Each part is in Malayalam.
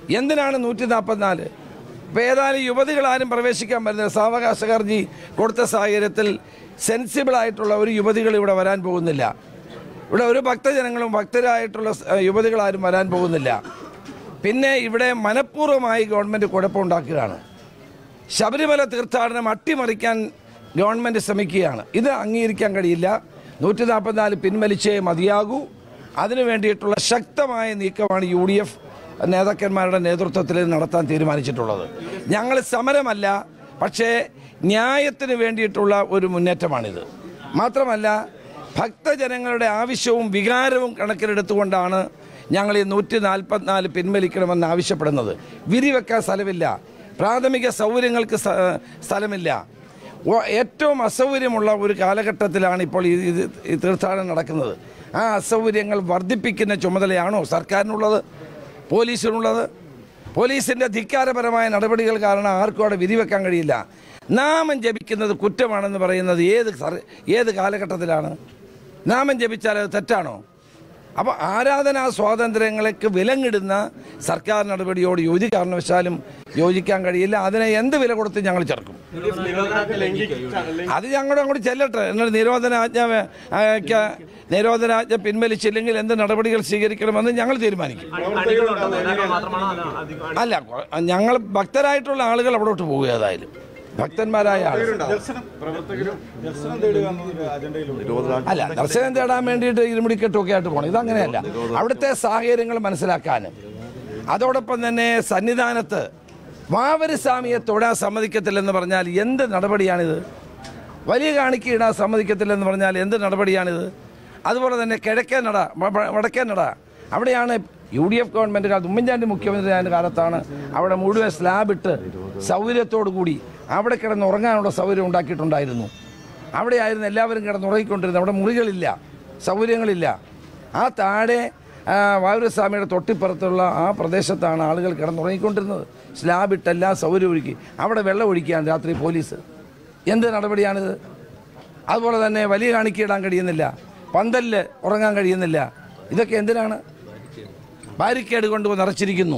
എന്തിനാണ് നൂറ്റി നാൽപ്പത്തിനാല് ഇപ്പോൾ ഏതായാലും യുവതികളാരും പ്രവേശിക്കാൻ പറ്റുന്നില്ല സാവകാശ ഹർജി കൊടുത്ത സാഹചര്യത്തിൽ സെൻസിബിൾ ആയിട്ടുള്ള ഒരു യുവതികൾ ഇവിടെ വരാൻ പോകുന്നില്ല ഇവിടെ ഒരു ഭക്തജനങ്ങളും ഭക്തരായിട്ടുള്ള സ്- ഏഹ് യുവതികളാരും വരാൻ പോകുന്നില്ല പിന്നെ ഇവിടെ മനഃപൂർവ്വമായി ഗവൺമെൻറ് കുഴപ്പമുണ്ടാക്കുകയാണ് ശബരിമല തീർത്ഥാടനം അട്ടിമറിക്കാൻ ഗവൺമെൻറ് ശ്രമിക്കുകയാണ് ഇത് അംഗീകരിക്കാൻ കഴിയില്ല നൂറ്റി നാൽപ്പത്തിനാല് പിൻവലിച്ചേ മതിയാകൂ അതിനു വേണ്ടിയിട്ടുള്ള ശക്തമായ നീക്കമാണ് യു ഡി എഫ് നേതാക്കന്മാരുടെ നേതൃത്വത്തിൽ നടത്താൻ തീരുമാനിച്ചിട്ടുള്ളത് ഞങ്ങൾ സമരമല്ല പക്ഷേ ന്യായത്തിന് വേണ്ടിയിട്ടുള്ള ഒരു മുന്നേറ്റമാണിത് മാത്രമല്ല ഭക്തജനങ്ങളുടെ ആവശ്യവും വികാരവും കണക്കിലെടുത്തുകൊണ്ടാണ് ഞങ്ങൾ ഈ നൂറ്റി നാൽപ്പത്തിനാല് പിൻവലിക്കണമെന്ന് ആവശ്യപ്പെടുന്നത് വിരിവെക്കാൻ സ്ഥലമില്ല പ്രാഥമിക സൗകര്യങ്ങൾക്ക് സ്ഥ- സ്ഥലമില്ല ഓ- ഏറ്റവും അസൗകര്യമുള്ള ഒരു കാലഘട്ടത്തിലാണ് ഇപ്പോൾ ഈ ഇത് ഈ തീർത്ഥാടനം നടക്കുന്നത് ആ അസൗകര്യങ്ങൾ വർദ്ധിപ്പിക്കുന്ന ചുമതലയാണോ സർക്കാരിനുള്ളത് പോലീസിനുള്ളത് പോലീസിൻ്റെ ധിക്കാരപരമായ നടപടികൾ കാരണം ആർക്കും അവിടെ വിധിവെക്കാൻ കഴിയില്ല നാമം ജപിക്കുന്നത് കുറ്റമാണെന്ന് പറയുന്നത് ഏത് സർ- ഏത് കാലഘട്ടത്തിലാണ് നാമം ജപിച്ചാൽ അത് തെറ്റാണോ അപ്പോൾ ആരാധനാ സ്വാതന്ത്ര്യങ്ങൾക്ക് വിലങ്ങിടുന്ന സർക്കാർ നടപടിയോട് ഒരു കാരണവശാലും യോജിക്കാൻ കഴിയില്ല അതിനെ എന്ത് വില കൊടുത്ത് ഞങ്ങൾ ചേർക്കും അത് ഞങ്ങളുടെ അങ്ങോട്ട് ചെല്ലട്ടെ എന്നിട്ട് നിരോധനാജ്ഞ വേ- ആജ്ഞ നിരോധനാജ്ഞ പിൻവലിച്ചില്ലെങ്കിൽ എന്ത് നടപടികൾ സ്വീകരിക്കണമെന്ന് ഞങ്ങൾ തീരുമാനിക്കും അടികളുണ്ടോ നേതാക്കൾ മാത്രമാണോ അല്ല അധികം അല്ല കൊ- ഞങ്ങൾ ഭക്തരായിട്ടുള്ള ആളുകൾ അവിടോട്ട് പോകുക ഏതായാലും ഭക്തന്മാരായ ആളുകൾ ദർശനം പ്രവർത്തകരും ദർശനം തേടുക എന്നൊരു അജണ്ടയിലുണ്ട് അല്ല ദർശനം തേടാൻ വേണ്ടിയിട്ട് ഇരുമുടിക്കെട്ടൊക്കെ ആയിട്ട് പോകണം ഇതങ്ങനെയല്ല അവിടുത്തെ സാഹചര്യങ്ങൾ മനസ്സിലാക്കാനും അതോടൊപ്പം തന്നെ സന്നിധാനത്ത് വാവര് സ്വാമിയെ തൊടാൻ സമ്മതിക്കത്തില്ലെന്ന് പറഞ്ഞാൽ എന്ത് നടപടിയാണിത് വലിയ കാണിക്ക് ഇടാൻ സമ്മതിക്കത്തില്ലെന്ന് പറഞ്ഞാൽ എന്ത് നടപടിയാണിത് അതുപോലെ തന്നെ കിഴക്കേ നട വ- വ- വടക്കേ നട അവിടെയാണ് യു ഡി എഫ് ഗവൺമെൻറ് കാലത്ത് ഉമ്മൻചാണ്ടി മുഖ്യമന്ത്രിയായ കാലത്താണ് അവിടെ മുഴുവൻ സ്ലാബ് ഇട്ട് സൗകര്യത്തോടു കൂടി അവിടെ കിടന്ന് ഉറങ്ങാനുള്ള സൗകര്യം ഉണ്ടാക്കിയിട്ടുണ്ടായിരുന്നു അവിടെയായിരുന്നു എല്ലാവരും കിടന്നുറങ്ങിക്കൊണ്ടിരുന്നത് അവിടെ മുറികളില്ല സൗകര്യങ്ങളില്ല ആ താഴെ ആ, വായൂരസ്വാമിയുടെ തൊട്ടിപ്പുറത്തുള്ള ആ പ്രദേശത്താണ് ആളുകൾ കിടന്നുറങ്ങിക്കൊണ്ടിരുന്നത് സ്ലാബ് ഇട്ട് എല്ലാ സൗകര്യം ഒരുക്കി അവിടെ വെള്ളം ഒഴിക്കുകയാണ് രാത്രി പോലീസ് എന്ത് നടപടിയാണിത് അതുപോലെ തന്നെ വലിയ കാണിക്കിടാൻ കഴിയുന്നില്ല പന്തലിൽ ഉറങ്ങാൻ കഴിയുന്നില്ല ഇതൊക്കെ എന്തിനാണ് ബാരിക്കേഡ് കൊണ്ട് നിറച്ചിരിക്കുന്നു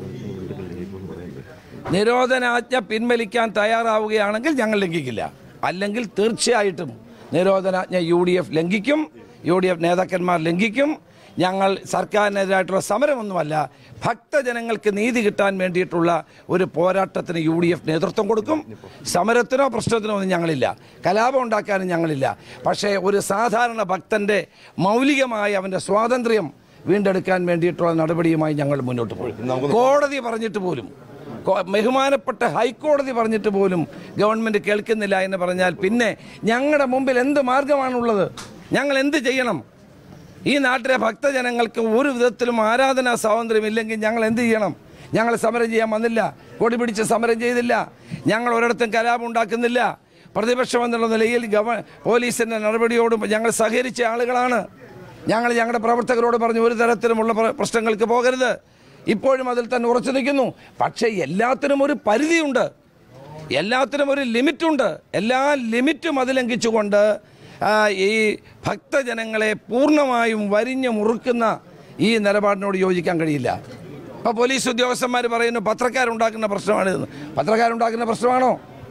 നിരോധനാജ്ഞ പിൻവലിക്കാൻ തയ്യാറാവുകയാണെങ്കിൽ ഞങ്ങൾ ലംഘിക്കില്ല അല്ലെങ്കിൽ തീർച്ചയായിട്ടും നിരോധനാജ്ഞ യു ഡി എഫ് ലംഘിക്കും യു ഡി എഫ് നേതാക്കന്മാർ ലംഘിക്കും ഞങ്ങൾ സർക്കാരിനെതിരായിട്ടുള്ള സമരമൊന്നുമല്ല ഭക്തജനങ്ങൾക്ക് നീതി കിട്ടാൻ വേണ്ടിയിട്ടുള്ള ഒരു പോരാട്ടത്തിന് യു ഡി എഫ് നേതൃത്വം കൊടുക്കും സമരത്തിനോ പ്രശ്നത്തിനോ ഒന്നും ഞങ്ങളില്ല കലാപം ഉണ്ടാക്കാനും ഞങ്ങളില്ല പക്ഷേ ഒരു സാധാരണ ഭക്തൻ്റെ മൗലികമായ അവൻ്റെ സ്വാതന്ത്ര്യം വീണ്ടെടുക്കാൻ വേണ്ടിയിട്ടുള്ള നടപടിയുമായി ഞങ്ങൾ മുന്നോട്ട് പോകും കോടതി പറഞ്ഞിട്ട് പോലും കോ- ബഹുമാനപ്പെട്ട ഹൈക്കോടതി പറഞ്ഞിട്ട് പോലും ഗവൺമെൻറ് കേൾക്കുന്നില്ല എന്ന് പറഞ്ഞാൽ പിന്നെ ഞങ്ങളുടെ മുമ്പിൽ എന്ത് മാർഗമാണുള്ളത് ഞങ്ങൾ എന്ത് ചെയ്യണം ഈ നാട്ടിലെ ഭക്തജനങ്ങൾക്ക് ഒരു വിധത്തിലും ആരാധനാ സ്വാതന്ത്ര്യം ഇല്ലെങ്കിൽ ഞങ്ങൾ എന്ത് ചെയ്യണം ഞങ്ങൾ സമരം ചെയ്യാൻ വന്നില്ല കൊടി പിടിച്ച് സമരം ചെയ്തില്ല ഞങ്ങൾ ഒരിടത്തും കലാപം ഉണ്ടാക്കുന്നില്ല പ്രതിപക്ഷം എന്നുള്ള നിലയിൽ ഗവ പോലീസിൻ്റെ നടപടിയോടും ഞങ്ങൾ സഹകരിച്ച ആളുകളാണ് ഞങ്ങൾ ഞങ്ങളുടെ പ്രവർത്തകരോട് പറഞ്ഞു ഒരു തരത്തിലുമുള്ള പ്ര- പ്രശ്നങ്ങൾക്ക് പോകരുത് ഇപ്പോഴും അതിൽ തന്നെ ഉറച്ചു നിൽക്കുന്നു പക്ഷേ എല്ലാത്തിനും ഒരു പരിധിയുണ്ട് എല്ലാത്തിനും ഒരു ലിമിറ്റുണ്ട് എല്ലാ ലിമിറ്റും അതിലംഘിച്ചുകൊണ്ട് ആ, ഈ ഭക്തജനങ്ങളെ പൂർണ്ണമായും വരിഞ്ഞു മുറുക്കുന്ന ഈ നിലപാടിനോട് യോജിക്കാൻ കഴിയില്ല ഇപ്പോൾ പോലീസ് ഉദ്യോഗസ്ഥന്മാർ പറയുന്നു പത്രക്കാരുണ്ടാക്കുന്ന പ്രശ്നമാണിതെന്ന് പത്രക്കാരുണ്ടാക്കുന്ന പ്രശ്നമാണോ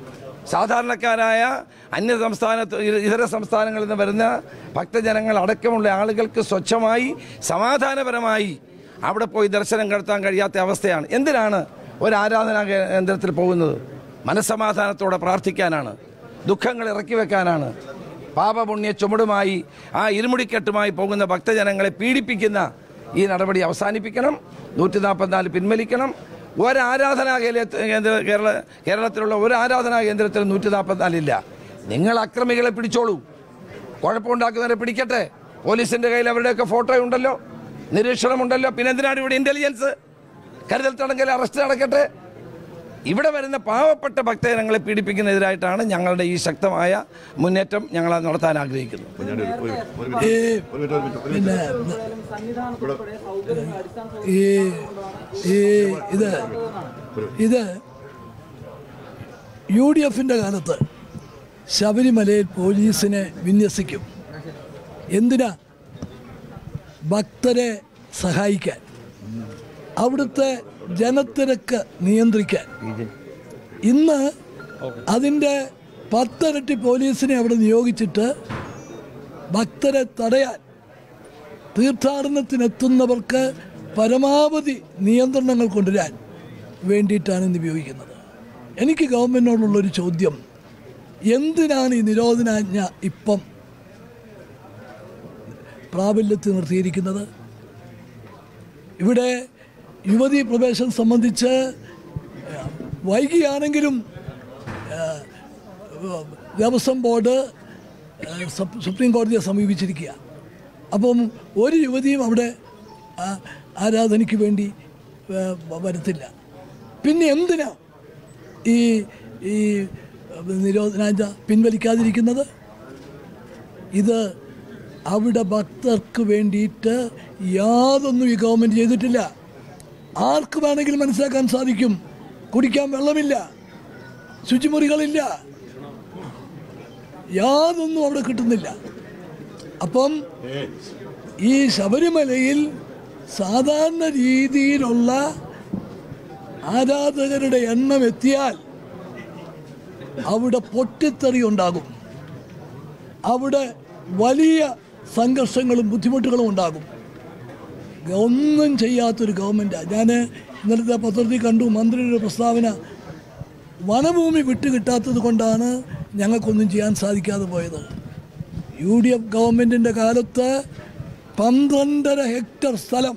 സാധാരണക്കാരായ അന്യ സംസ്ഥാനത്ത് ഇ- ഇതര സംസ്ഥാനങ്ങളിൽ നിന്ന് വരുന്ന ഭക്തജനങ്ങൾ അടക്കമുള്ള ആളുകൾക്ക് സ്വച്ഛമായി സമാധാനപരമായി അവിടെ പോയി ദർശനം നടത്താൻ കഴിയാത്ത അവസ്ഥയാണ് എന്തിനാണ് ഒരു ആരാധനാ കേ- കേന്ദ്രത്തിൽ പോകുന്നത് മനസ്സമാധാനത്തോടെ പ്രാർത്ഥിക്കാനാണ് ദുഃഖങ്ങൾ ഇറക്കി വെക്കാനാണ് പാപപുണ്യ ചുമടുമായി ആ ഇരുമുടിക്കെട്ടുമായി പോകുന്ന ഭക്തജനങ്ങളെ പീഡിപ്പിക്കുന്ന ഈ നടപടി അവസാനിപ്പിക്കണം നൂറ്റി നാൽപ്പത്തിനാല് പിൻവലിക്കണം ഒരു ആരാധനാ കേന്ദ്ര കേന്ദ്ര കേരള കേരളത്തിലുള്ള ഒരു ആരാധനാ കേന്ദ്രത്തിൽ നൂറ്റി നാൽപ്പത്തിനാലില്ല നിങ്ങൾ അക്രമികളെ പിടിച്ചോളൂ കുഴപ്പമുണ്ടാക്കുന്നവരെ പിടിക്കട്ടെ പോലീസിന്റെ കയ്യിൽ അവരുടെയൊക്കെ ഫോട്ടോ ഉണ്ടല്ലോ നിരീക്ഷണമുണ്ടല്ലോ പിന്നെ എന്തിനാണ് ഇവിടെ ഇന്റലിജൻസ് കരുതൽ തടങ്കൽ അറസ്റ്റ് നടക്കട്ടെ ഇവിടെ വരുന്ന പാവപ്പെട്ട ഭക്തജനങ്ങളെ പീഡിപ്പിക്കുന്നതിനായിട്ടാണ് ഞങ്ങളുടെ ഈ ശക്തമായ മുന്നേറ്റം ഞങ്ങൾ നടത്താൻ ആഗ്രഹിക്കുന്നത് ഈ പിന്നെ ഈ ഈ ഇത് ഇത് യു ഡി എഫിൻ്റെ കാലത്ത് ശബരിമലയിൽ പോലീസിനെ വിന്യസിക്കും എന്തിനാ ഭക്തരെ സഹായിക്കാൻ അവിടുത്തെ ജനത്തിരക്ക് നിയന്ത്രിക്കാൻ ഇന്ന് അതിൻ്റെ പത്തിരട്ടി പോലീസിനെ അവിടെ നിയോഗിച്ചിട്ട് ഭക്തരെ തടയാൻ തീർത്ഥാടനത്തിനെത്തുന്നവർക്ക് പരമാവധി നിയന്ത്രണങ്ങൾ കൊണ്ടുവരാൻ വേണ്ടിയിട്ടാണ് ഇന്ന് ഉപയോഗിക്കുന്നത് എനിക്ക് ഗവൺമെൻറ്റിനോടുള്ളൊരു ചോദ്യം എന്തിനാണ് ഈ നിരോധനാജ്ഞ ഇപ്പം പ്രാബല്യത്തിൽ നിർത്തിയിരിക്കുന്നത് ഇവിടെ യുവതീ പ്രവേശനം സംബന്ധിച്ച് ഏഹ്, വൈകിയാണെങ്കിലും ഏഹ്, ദേവസ്വം ബോർഡ് ഏഹ്, സു- സുപ്രീം കോടതിയെ സമീപിച്ചിരിക്കുക അപ്പം ഒരു യുവതിയും അവിടെ ആ, ആരാധനയ്ക്ക് വേണ്ടി ഏഹ്, വ- വരത്തില്ല പിന്നെ എന്തിനാ ഈ ഈ നിരോധനാജ്ഞ പിൻവലിക്കാതിരിക്കുന്നത് ഇത് അവിടെ ഭക്തർക്ക് വേണ്ടിയിട്ട് യാതൊന്നും ഈ ഗവൺമെൻറ് ചെയ്തിട്ടില്ല ആർക്ക് വേണമെങ്കിലും മനസ്സിലാക്കാൻ സാധിക്കും കുടിക്കാൻ വെള്ളമില്ല ശുചിമുറികളില്ല യാതൊന്നും അവിടെ കിട്ടുന്നില്ല അപ്പം ഈ ശബരിമലയിൽ സാധാരണ രീതിയിലുള്ള ആരാധകരുടെ എണ്ണം എത്തിയാൽ അവിടെ പൊട്ടിത്തെറി ഉണ്ടാകും അവിടെ വലിയ സംഘർഷങ്ങളും ബുദ്ധിമുട്ടുകളും ഉണ്ടാകും ഒന്നും ചെയ്യാത്തൊരു ഗവൺമെൻറ്റാണ് ഞാൻ ഇന്നലത്തെ പത്രത്തിൽ കണ്ടു മന്ത്രിയുടെ പ്രസ്താവന വനഭൂമി വിട്ടുകിട്ടാത്തത് കൊണ്ടാണ് ഞങ്ങൾക്കൊന്നും ചെയ്യാൻ സാധിക്കാതെ പോയത് യു ഡി എഫ് ഗവൺമെൻറ്റിൻ്റെ കാലത്ത് പന്ത്രണ്ടര ഹെക്ടർ സ്ഥലം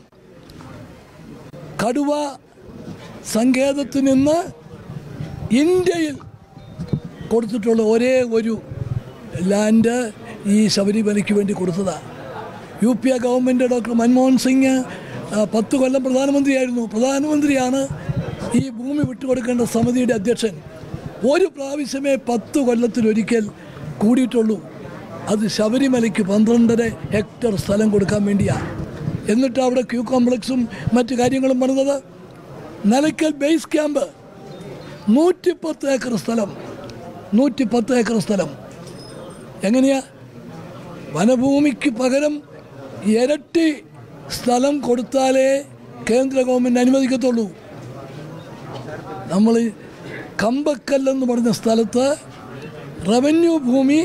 കടുവ സങ്കേതത്തിൽ നിന്ന് ഇന്ത്യയിൽ കൊടുത്തിട്ടുള്ള ഒരേ ഒരു ലാൻഡ് ഈ ശബരിമലയ്ക്ക് വേണ്ടി കൊടുത്തതാണ് U P A government doctor Manmohan Singh ആ, പത്ത് കൊല്ലം പ്രധാനമന്ത്രിയായിരുന്നു പ്രധാനമന്ത്രിയാണ് ഈ ഭൂമി വിട്ടുകൊടുക്കേണ്ട സമിതിയുടെ അധ്യക്ഷൻ ഒരു പ്രാവശ്യമേ പത്ത് കൊല്ലത്തിലൊരിക്കൽ കൂടിയിട്ടുള്ളൂ അത് ശബരിമലയ്ക്ക് പന്ത്രണ്ടര ഹെക്ടർ സ്ഥലം കൊടുക്കാൻ വേണ്ടിയാണ് എന്നിട്ട് അവിടെ ക്യൂ കോംപ്ലക്സും മറ്റു കാര്യങ്ങളും പണിതത് നിലയ്ക്കൽ ബേസ് ക്യാമ്പ് നൂറ്റിപ്പത്ത് ഏക്കർ സ്ഥലം നൂറ്റിപ്പത്ത് ഏക്കർ സ്ഥലം എങ്ങനെയാ വനഭൂമിക്ക് പകരം ഇരട്ടി സ്ഥലം കൊടുത്താലേ കേന്ദ്ര ഗവൺമെൻറ് അനുവദിക്കത്തുള്ളൂ നമ്മൾ കമ്പക്കല്ലെന്ന് പറഞ്ഞ സ്ഥലത്ത് റവന്യൂ ഭൂമി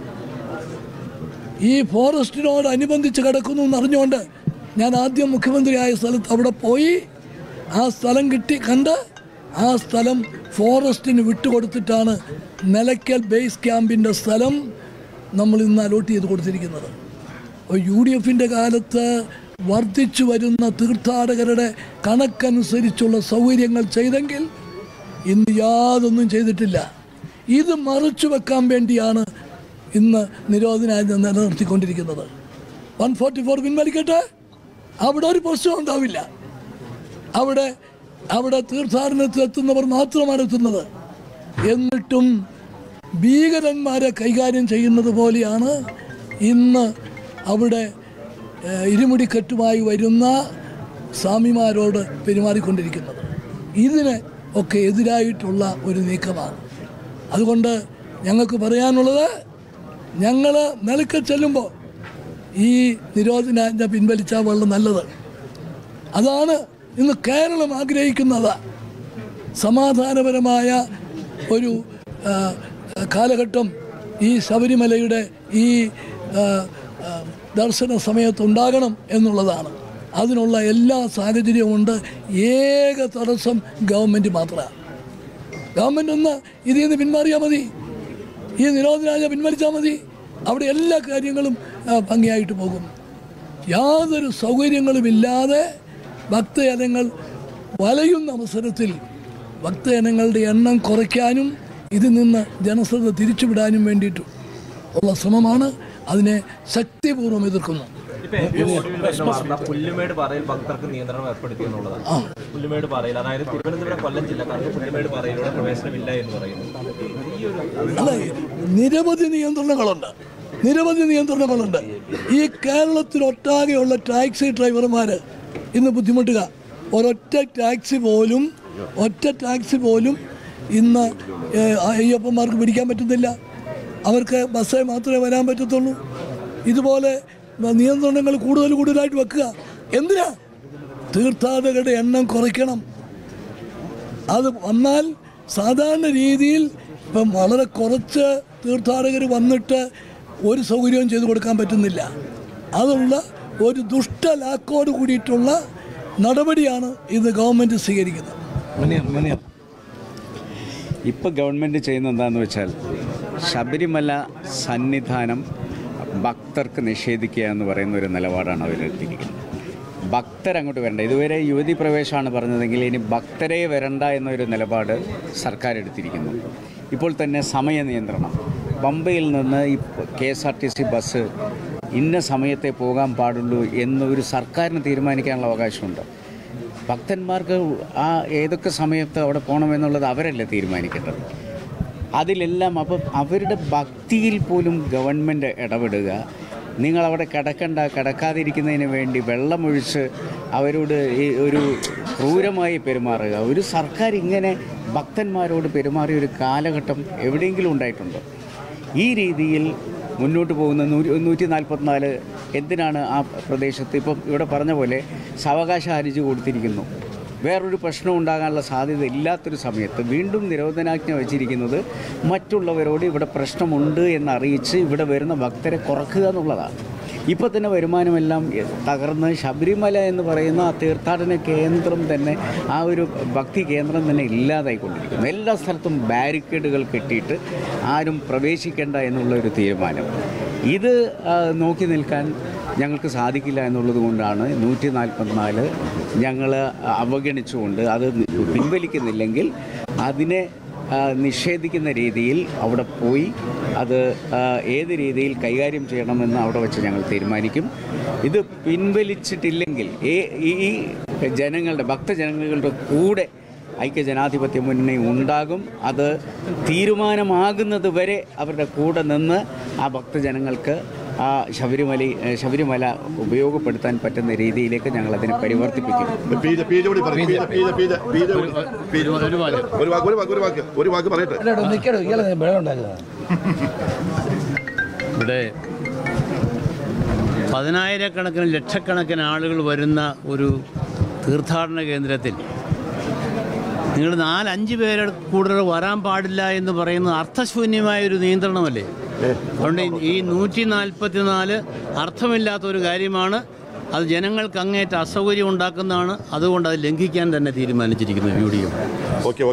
ഈ ഫോറസ്റ്റിനോട് അനുബന്ധിച്ച് കിടക്കുന്നു എന്നറിഞ്ഞുകൊണ്ട് ഞാൻ ആദ്യം മുഖ്യമന്ത്രിയായ സ്ഥലത്ത് അവിടെ പോയി ആ സ്ഥലം കിട്ടി കണ്ട് ആ സ്ഥലം ഫോറസ്റ്റിന് വിട്ടുകൊടുത്തിട്ടാണ് നിലയ്ക്കൽ ബേസ് ക്യാമ്പിൻ്റെ സ്ഥലം നമ്മൾ ഇന്ന് അലോട്ട് ചെയ്ത് കൊടുത്തിരിക്കുന്നത് അപ്പോൾ യു ഡി എഫിൻ്റെ കാലത്ത് വർദ്ധിച്ചു വരുന്ന തീർത്ഥാടകരുടെ കണക്കനുസരിച്ചുള്ള സൗകര്യങ്ങൾ ചെയ്തെങ്കിൽ ഇന്ന് യാതൊന്നും ചെയ്തിട്ടില്ല ഇത് മറച്ചു വെക്കാൻ വേണ്ടിയാണ് ഇന്ന് നിരോധനാജ്ഞ നിലനിർത്തിക്കൊണ്ടിരിക്കുന്നത് വൺ ഫോർട്ടി ഫോർ പിൻവലിക്കട്ടെ അവിടെ ഒരു പ്രശ്നം ഉണ്ടാവില്ല അവിടെ അവിടെ തീർത്ഥാടനത്തിൽ എത്തുന്നവർ മാത്രമാണ് എത്തുന്നത് എന്നിട്ടും ഭീകരന്മാരെ കൈകാര്യം ചെയ്യുന്നത് പോലെയാണ് ഇന്ന് അവിടെ ഏഹ്, ഇരുമുടിക്കെട്ടുമായി വരുന്ന സ്വാമിമാരോട് പെരുമാറിക്കൊണ്ടിരിക്കുന്നത് ഇതിന് ഒക്കെ എതിരായിട്ടുള്ള ഒരു നീക്കമാണ് അതുകൊണ്ട് ഞങ്ങൾക്ക് പറയാനുള്ളത് ഞങ്ങൾ നിലയ്ക്ക് ചെല്ലുമ്പോൾ ഈ നിരോധനാജ്ഞ പിൻവലിച്ചാൽ വളരെ നല്ലത് അതാണ് ഇന്ന് കേരളം ആഗ്രഹിക്കുന്നത് സമാധാനപരമായ ഒരു ആ, കാലഘട്ടം ഈ ശബരിമലയുടെ ഈ ആ, ആ, ദർശന സമയത്തുണ്ടാകണം എന്നുള്ളതാണ് അതിനുള്ള എല്ലാ സാഹചര്യവും ഉണ്ട് ഏക തടസ്സം ഗവൺമെൻറ് മാത്രമാണ് ഗവൺമെൻറ് ഒന്ന് ഇതിൽ നിന്ന് പിന്മാറിയാൽ മതി ഈ നിരോധനാജ്ഞ പിൻവലിച്ചാൽ മതി അവിടെ എല്ലാ കാര്യങ്ങളും ആ, ഭംഗിയായിട്ട് പോകും യാതൊരു സൗകര്യങ്ങളുമില്ലാതെ ഭക്തജനങ്ങൾ വലയുന്ന അവസരത്തിൽ ഭക്തജനങ്ങളുടെ എണ്ണം കുറയ്ക്കാനും ഇതിൽ നിന്ന് ജനശ്രദ്ധ തിരിച്ചുവിടാനും വേണ്ടിയിട്ട് ഉള്ള ശ്രമമാണ് അതിനെ ശക്തിപൂർവ്വം എതിർക്കുന്നു ഇപ്പൊ ഏറ്റവും ഒടുവിൽ വരുന്ന വാർത്ത പുല്ലുമേട് പാറയിൽ ഭക്തർക്ക് നിയന്ത്രണം ഏർപ്പെടുത്തി എന്നുള്ളതാണ് പുല്ലുമേട് പാറയിൽ അതായത് തിരുവനന്തപുരം കൊല്ലം ജില്ലക്കാർക്ക് പുല്ലുമേട് പാറയിലൂടെ പ്രവേശനമില്ല എന്ന് പറയുന്നു ഈ ഒരു അല്ല നിരവധി നിയന്ത്രണങ്ങളുണ്ട് നിരവധി നിയന്ത്രണങ്ങളുണ്ട് ഈ കേരളത്തിലൊട്ടാകെയുള്ള ടാക്സി ഡ്രൈവർമാർ ഇന്ന് ബുദ്ധിമുട്ടുക ഒരൊറ്റ ടാക്സി പോലും ഒറ്റ ടാക്സി പോലും ഇന്ന് ഏഹ്, അയ്യപ്പന്മാർക്ക് പിടിക്കാൻ പറ്റുന്നില്ല അവർക്ക് ബസ്സേ മാത്രമേ വരാൻ പറ്റത്തുള്ളൂ ഇതുപോലെ നിയന്ത്രണങ്ങൾ കൂടുതൽ കൂടുതലായിട്ട് വെക്കുക എന്തിനാ തീർത്ഥാടകരുടെ എണ്ണം കുറയ്ക്കണം അത് വന്നാൽ സാധാരണ രീതിയിൽ ഇപ്പം വളരെ കുറച്ച് തീർത്ഥാടകർ വന്നിട്ട് ഒരു സൗകര്യവും ചെയ്തു കൊടുക്കാൻ പറ്റുന്നില്ല അതുള്ള ഒരു ദുഷ്ടലാക്കോട് കൂടിയിട്ടുള്ള നടപടിയാണ് ഇന്ന് ഗവൺമെൻറ് സ്വീകരിക്കുന്നത് മുനീർ മുനീർ ഇപ്പോൾ ഗവൺമെൻറ് ചെയ്യുന്ന എന്താണെന്ന് വെച്ചാൽ ശബരിമല സന്നിധാനം ഭക്തർക്ക് നിഷേധിക്കുക എന്ന് പറയുന്ന ഒരു നിലപാടാണ് അവരെടുത്തിരിക്കുന്നത് ഭക്തരങ്ങോട്ട് വരണ്ട ഇതുവരെ യുവതി പ്രവേശമാണ് പറഞ്ഞതെങ്കിൽ ഇനി ഭക്തരെ വരണ്ട എന്നൊരു നിലപാട് സർക്കാർ എടുത്തിരിക്കുന്നു ഇപ്പോൾ തന്നെ സമയ നിയന്ത്രണം പമ്പയിൽ നിന്ന് ഈ K S R T C bus ഇന്ന സമയത്തെ പോകാൻ പാടുള്ളൂ എന്നൊരു സർക്കാരിന് തീരുമാനിക്കാനുള്ള അവകാശമുണ്ട് ഭക്തന്മാർക്ക് ആ ഏതൊക്കെ സമയത്ത് അവിടെ പോകണമെന്നുള്ളത് അവരല്ലേ തീരുമാനിക്കേണ്ടത് അതിലെല്ലാം അപ്പം അവരുടെ ഭക്തിയിൽ പോലും ഗവൺമെൻറ് ഇടപെടുക നിങ്ങൾ അവിടെ കിടക്കണ്ട കിടക്കാതിരിക്കുന്നതിന് വേണ്ടി വെള്ളമൊഴിച്ച് അവരോട് ഈ ഒരു ക്രൂരമായി പെരുമാറുക ഒരു സർക്കാർ ഇങ്ങനെ ഭക്തന്മാരോട് പെരുമാറിയ ഒരു കാലഘട്ടം എവിടെയെങ്കിലും ഉണ്ടായിട്ടുണ്ടോ ഈ രീതിയിൽ മുന്നോട്ട് പോകുന്ന നൂറ്റി നൂറ്റി നാൽപ്പത്തിനാല് എന്തിനാണ് ആ പ്രദേശത്ത് ഇപ്പം ഇവിടെ പറഞ്ഞ പോലെ സാവകാശ ഹർജി കൊടുത്തിരിക്കുന്നു വേറൊരു പ്രശ്നം ഉണ്ടാകാനുള്ള സാധ്യത ഇല്ലാത്തൊരു സമയത്ത് വീണ്ടും നിരോധനാജ്ഞ വച്ചിരിക്കുന്നത് മറ്റുള്ളവരോട് ഇവിടെ പ്രശ്നമുണ്ട് എന്നറിയിച്ച് ഇവിടെ വരുന്ന ഭക്തരെ കുറക്കുക എന്നുള്ളതാണ് ഇപ്പോൾ തന്നെ വരുമാനമെല്ലാം തകർന്ന് ശബരിമല എന്ന് പറയുന്ന ആ തീർത്ഥാടന കേന്ദ്രം തന്നെ ആ ഒരു ഭക്തി കേന്ദ്രം തന്നെ ഇല്ലാതായിക്കൊണ്ടിരിക്കുന്നു എല്ലാ സ്ഥലത്തും ബാരിക്കേഡുകൾ കെട്ടിയിട്ട് ആരും പ്രവേശിക്കേണ്ട എന്നുള്ള ഒരു തീരുമാനം ഇത് ആ, നോക്കി നിൽക്കാൻ ഞങ്ങൾക്ക് സാധിക്കില്ല എന്നുള്ളത് കൊണ്ടാണ് നൂറ്റി നാൽപ്പത്തിനാല് ഞങ്ങൾ അവഗണിച്ചുകൊണ്ട് അത് പിൻവലിക്കുന്നില്ലെങ്കിൽ അതിനെ ആ, നിഷേധിക്കുന്ന രീതിയിൽ അവിടെ പോയി അത് ആ, ഏത് രീതിയിൽ കൈകാര്യം ചെയ്യണമെന്ന് അവിടെ വെച്ച് ഞങ്ങൾ തീരുമാനിക്കും ഇത് പിൻവലിച്ചിട്ടില്ലെങ്കിൽ ഈ- ഈ ജനങ്ങളുടെ ഭക്തജനങ്ങളുടെ കൂടെ ഐക്യജനാധിപത്യ മുന്നണി ഉണ്ടാകും അത് തീരുമാനമാകുന്നത് വരെ അവരുടെ കൂടെ നിന്ന് ആ ഭക്തജനങ്ങൾക്ക് ആ ശബരിമല ശബരിമല ഉപയോഗപ്പെടുത്താൻ പറ്റുന്ന രീതിയിലേക്ക് ഞങ്ങൾ അതിനെ പരിവർത്തിപ്പിക്കും പീജ പീജ കൂടി പറയും പീജ പീജ പീജ പീജ കൂടി പീജ ഒരു വാക്ക് ഒരു വാക്ക് ഒരു വാക്ക് ഒരു വാക്ക് ഒരു വാക്ക് പറയട്ടെ അല്ല നിൽക്കടോ ഇയാളെ വെള്ളം ഉണ്ടാക്കുന്നത് ഇവിടെ പതിനായിരക്കണക്കിന് ലക്ഷക്കണക്കിന് ആളുകൾ വരുന്ന ഒരു തീർത്ഥാടന കേന്ദ്രത്തിൽ നിങ്ങൾ നാലഞ്ച് പേരെ കൂടുതൽ വരാൻ പാടില്ല എന്ന് പറയുന്നത് അർത്ഥശൂന്യമായ ഒരു നിയന്ത്രണമല്ലേ അതുകൊണ്ട് ഈ നൂറ്റി നാൽപ്പത്തിനാല് അർത്ഥമില്ലാത്ത ഒരു കാര്യമാണ് അത് ജനങ്ങൾക്ക് അങ്ങേറ്റ അസൗകര്യം ഉണ്ടാക്കുന്നതാണ് അതുകൊണ്ട് അത് ലംഘിക്കാൻ തന്നെ തീരുമാനിച്ചിരിക്കുന്നു യു ഡി എഫ് ഓക്കെ